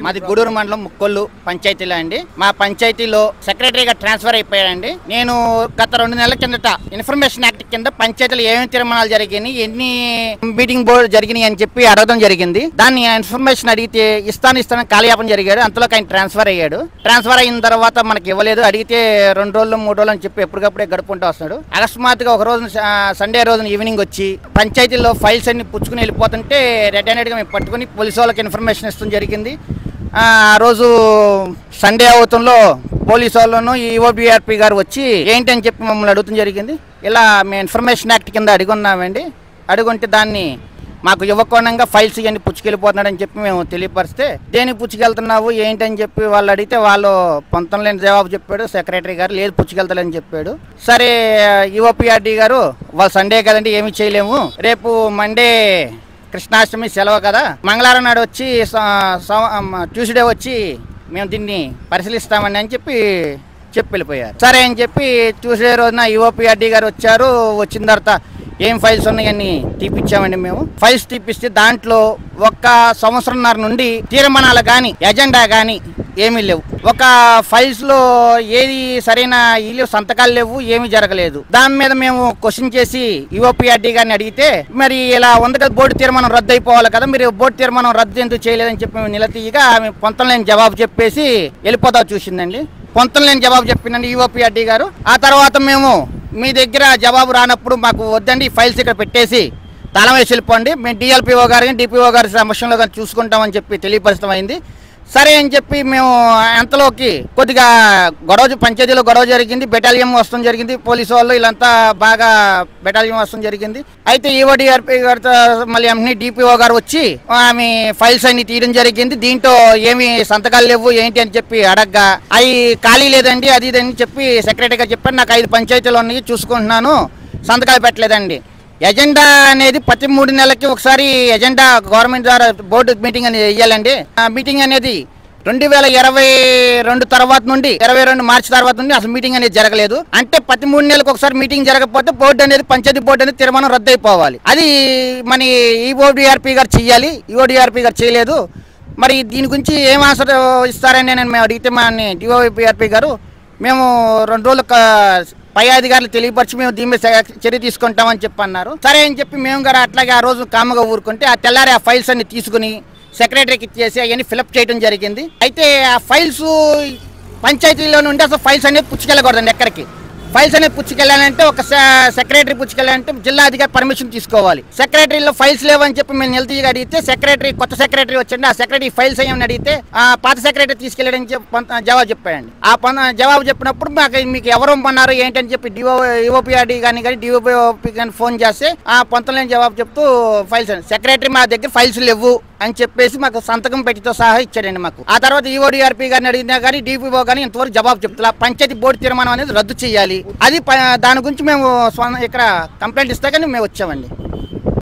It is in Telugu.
మాది గూడూరు మండలం ముక్కొల్లు పంచాయతీలో అండి మా పంచాయతీలో సెక్రటరీగా ట్రాన్స్ఫర్ అయిపోయాడండి నేను గత రెండు నెలల కిందట ఇన్ఫర్మేషన్ యాక్ట్ కింద పంచాయతీలో ఏమేమి తీర్మానాలు జరిగినాయి ఎన్ని మీటింగ్ బోర్డు జరిగినాయి అని చెప్పి అడగడం జరిగింది దాన్ని ఇన్ఫర్మేషన్ అడిగితే ఇస్తాను ఇస్తాను కాలయాపన జరిగాడు అంతలో ఆయన ట్రాన్స్ఫర్ అయ్యాడు ట్రాన్స్ఫర్ అయిన తర్వాత మనకి ఇవ్వలేదు అడిగితే రెండు రోజులు మూడు రోజులు అని చెప్పి ఎప్పటికప్పుడే గడుపుకుంటూ వస్తున్నాడు అకస్మాత్తుగా ఒక రోజు సండే రోజున ఈవినింగ్ వచ్చి పంచాయతీలో ఫైల్స్ అన్ని పుచ్చుకుని వెళ్ళిపోతుంటే రెడ్ హ్యాండెడ్గా మేము పట్టుకుని పోలీసు వాళ్ళకి ఇన్ఫర్మేషన్ ఇస్తాం జరిగింది ఆ ఆ రోజు సండే అవుతంలో పోలీసు వాళ్ళను ఈఓబిఆర్పి గారు వచ్చి ఏంటని చెప్పి మమ్మల్ని అడుగుతాం జరిగింది ఇలా మేము ఇన్ఫర్మేషన్ యాక్ట్ కింద అడుగున్నామండి అడుగుంటే దాన్ని మాకు ఇవ్వకోణంగా ఫైల్స్ ఇవన్నీ పుచ్చుకెళ్ళిపోతున్నాడని చెప్పి మేము తెలియపరిస్తే దేనికి పుచ్చుకెళ్తున్నావు ఏంటని చెప్పి వాళ్ళు అడిగితే వాళ్ళు పొంతం లేని జవాబు చెప్పాడు సెక్రటరీ గారు లేదు పుచ్చుకెళ్తాడని చెప్పాడు సరే ఈఓపిఆర్డి గారు వాళ్ళు సండే కదండి ఏమీ చేయలేము రేపు మండే కృష్ణాష్టమి సెలవు కదా మంగళవారం నాడు వచ్చి స- సోమ- అమ్మ, ట్యూస్డే వచ్చి మేము దీన్ని పరిశీలిస్తామని అని చెప్పి చెప్పి వెళ్ళిపోయారు సరే అని చెప్పి ట్యూస్డే రోజున ఈఓపిఆర్డి గారు వచ్చారు వచ్చిన తర్వాత ఏం ఫైల్స్ ఉన్నాయని తీపిచ్చామండి మేము ఫైల్స్ తీపిస్తే దాంట్లో ఒక్క సంవత్సరంన్నర నుండి తీర్మానాలు కానీ ఎజెండా కానీ ఏమీ లేవు ఒక ఫైల్స్ లో ఏది సరైన ఇల్లు సంతకాలు లేవు ఏమీ జరగలేదు దాని మీద మేము క్వశ్చన్ చేసి యువపిఆర్డి గారిని అడిగితే మరి ఇలా ఉంది కదా బోర్డు తీర్మానం రద్దు అయిపోవాలి కదా మీరు బోర్డు తీర్మానం రద్దు ఎందుకు చేయలేదని చెప్పి మేము నిలతీయగా ఆమె పొంతం లేని జవాబు చెప్పేసి వెళ్ళిపోతా చూసిందండి పొంతం లేని జవాబు చెప్పిందండి యువపిఆర్డి గారు ఆ తర్వాత మేము మీ దగ్గర జవాబు రానప్పుడు మాకు వద్దండి ఈ ఫైల్స్ ఇక్కడ పెట్టేసి తాళం వేసి వెళ్ళిపోండి మేము డిఎల్పిఓ గారిని డిపిఓ గారి సమక్షంలో కానీ చూసుకుంటామని చెప్పి తెలియపరిచడం అయింది సరే అని చెప్పి మేము అంతలోకి కొద్దిగా గొడవ పంచాయతీలో గొడవ జరిగింది బెటాలియం వస్తాం జరిగింది పోలీసు వాళ్ళు వీళ్ళంతా బాగా బెటాలియం వస్తాం జరిగింది అయితే ఈఓడిఆర్పి గారితో మళ్ళీ వెంటనే డిపిఓ గారు వచ్చి ఆమె ఫైల్స్ అన్ని తీయడం జరిగింది దీంట్లో ఏమి సంతకాలు లేవు ఏంటి అని చెప్పి అడగ్గా అవి ఖాళీ లేదండి అది ఇది అని చెప్పి సెక్రటరీ గారు చెప్పారు నాకు ఐదు పంచాయతీలు ఉన్నాయి చూసుకుంటున్నాను సంతకాలు పెట్టలేదండి ఎజెండా అనేది ప్రతి మూడు నెలలకి ఒకసారి ఎజెండా గవర్నమెంట్ ద్వారా బోర్డు మీటింగ్ అనేది వేయాలండి ఆ మీటింగ్ అనేది రెండు వేల ఇరవై రెండు తర్వాత నుండి ఇరవై రెండు మార్చి తర్వాత నుండి అసలు మీటింగ్ అనేది జరగలేదు అంటే ప్రతి మూడు నెలలకు ఒకసారి మీటింగ్ జరగకపోతే బోర్డు అనేది పంచాయతీ బోర్డు అనేది తీర్మానం రద్దు అయిపోవాలి అది మన ఈఓడిఆర్పి గారు చెయ్యాలి ఈఓడిఆర్పి గారు చేయలేదు మరి దీని గురించి ఏం ఆన్సర్ ఇస్తారని నేను మేము అడిగితే మా డిఓపిఆర్పి గారు మేము రెండు రోజులు క- పై అధికారులు తెలియపరిచి మేము దీని మీద చ- చర్య తీసుకుంటామని చెప్పి అన్నారు సరే అని చెప్పి మేము కూడా అట్లాగే ఆ రోజు కామగా ఊరుకుంటే ఆ తెల్లారి ఆ ఫైల్స్ అన్ని తీసుకుని సెక్రటరీకి ఇచ్చేసి అవన్నీ ఫిలప్ చేయడం జరిగింది అయితే ఆ ఫైల్స్ పంచాయతీలో నుండి అసలు ఫైల్స్ అనేది పుచ్చుకెళ్ళకూడదండి ఎక్కడికి ఫైల్స్ అనేది పుచ్చుకెళ్ళాలంటే ఒక సె- సెక్రటరీ పుచ్చుకెళ్ళాలంటే జిల్లా అధికారి పర్మిషన్ తీసుకోవాలి సెక్రటరీలో ఫైల్స్ లేవని చెప్పి మేము నిలదీయగా అడిగితే సెక్రటరీ కొత్త సెక్రటరీ వచ్చండి ఆ సెక్రటరీ ఫైల్స్ అయ్యని అడిగితే ఆ పాత సెక్రటరీ తీసుకెళ్ళాడని చెప్పి కొంత జవాబు చెప్పాడండి ఆ పన జవాబు చెప్పినప్పుడు మాకు మీకు ఎవరు పన్నారు ఏంటని చెప్పి డిఓ ఈఓపిఆర్డి కానీ కానీ డిఓపి కానీ ఫోన్ చేస్తే ఆ పొంతలేని జవాబు చెప్తూ ఫైల్స్ సెక్రటరీ మా దగ్గర ఫైల్స్ లేవు అని చెప్పేసి మాకు సంతకం పెట్టితో సహా ఇచ్చాడండి మాకు ఆ తర్వాత ఈఓడిఆర్పి గారిని అడిగినా కానీ డిపిఓ కానీ ఇంతవరకు జవాబు చెప్తున్నా పంచాయతీ బోర్డు తీర్మానం అనేది రద్దు చేయాలి అది ప- దాని గురించి మేము స్వ- ఇక్కడ కంప్లైంట్ ఇస్తే కానీ మేము వచ్చామండి